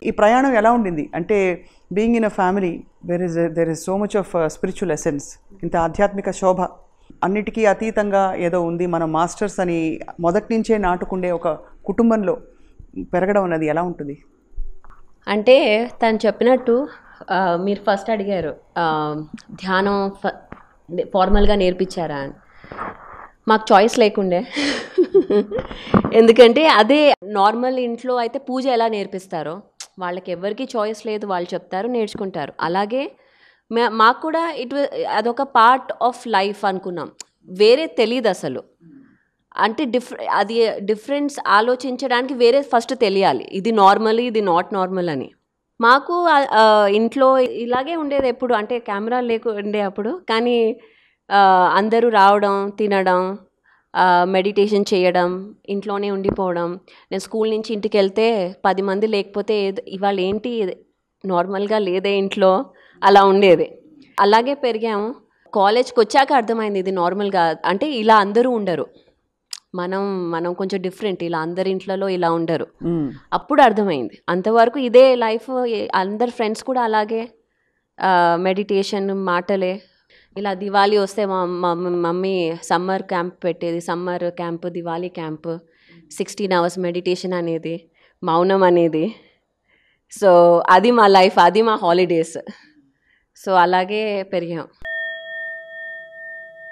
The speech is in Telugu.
ఈ ప్రయాణం ఎలా ఉండింది అంటే being in a family there is there is so much of spiritual essence ఇంత ఆధ్యాత్మిక శోభ అన్నిటికీ అతీతంగా ఏదో ఉంది మన మాస్టర్స్ అని మొదటి నుంచే నాటుకుండే ఒక కుటుంబంలో పెరగడం అన్నది ఎలా ఉంటుంది అంటే తను చెప్పినట్టు ఆ, మీరు ఫస్ట్ అడిగారు ఆ, ధ్యానం ఫ- ఫార్మల్గా నేర్పించారా అని మాకు చాయిస్ లేకుండే ఎందుకంటే అదే నార్మల్ ఇంట్లో అయితే పూజ ఎలా నేర్పిస్తారో వాళ్ళకి ఎవరికి చాయిస్ లేదు వాళ్ళు చెప్తారు నేర్చుకుంటారు అలాగే మే- మాకు కూడా ఇట్ అదొక పార్ట్ ఆఫ్ లైఫ్ అనుకున్నాం వేరే తెలియదు అసలు అంటే డిఫ్ అది డిఫరెన్స్ ఆలోచించడానికి వేరే ఫస్ట్ తెలియాలి ఇది నార్మల్ ఇది నాట్ నార్మల్ అని మాకు ఆ, ఆ, ఇంట్లో ఇలాగే ఉండేది ఎప్పుడు అంటే కెమెరా లేకుండే అప్పుడు కానీ ఆ, అందరూ రావడం తినడం మెడిటేషన్ చేయడం ఇంట్లోనే ఉండిపోవడం నేను స్కూల్ నుంచి ఇంటికి వెళ్తే పది మంది లేకపోతే ఏదో- ఇవాళ ఏంటి నార్మల్గా లేదే ఇంట్లో అలా ఉండేది అలాగే పెరిగాము కాలేజ్కి వచ్చాక అర్థమైంది ఇది నార్మల్గా అంటే ఇలా అందరూ ఉండరు మనం మనం కొంచెం డిఫరెంట్ ఇలా అందరి ఇంట్లలో ఇలా ఉండరు మ్మ్. అప్పుడు అర్థమైంది అంతవరకు ఇదే లైఫ్ అందరు ఫ్రెండ్స్ కూడా అలాగే మెడిటేషన్ మాటలే ఇలా దివాళీ వస్తే మా మా మమ్మీ సమ్మర్ క్యాంప్ పెట్టేది summer camp Diwali camp sixteen hours meditation అనేది మౌనం అనేది సో అది మా లైఫ్ అది మా హాలిడేస్ సో అలాగే పెరిగాం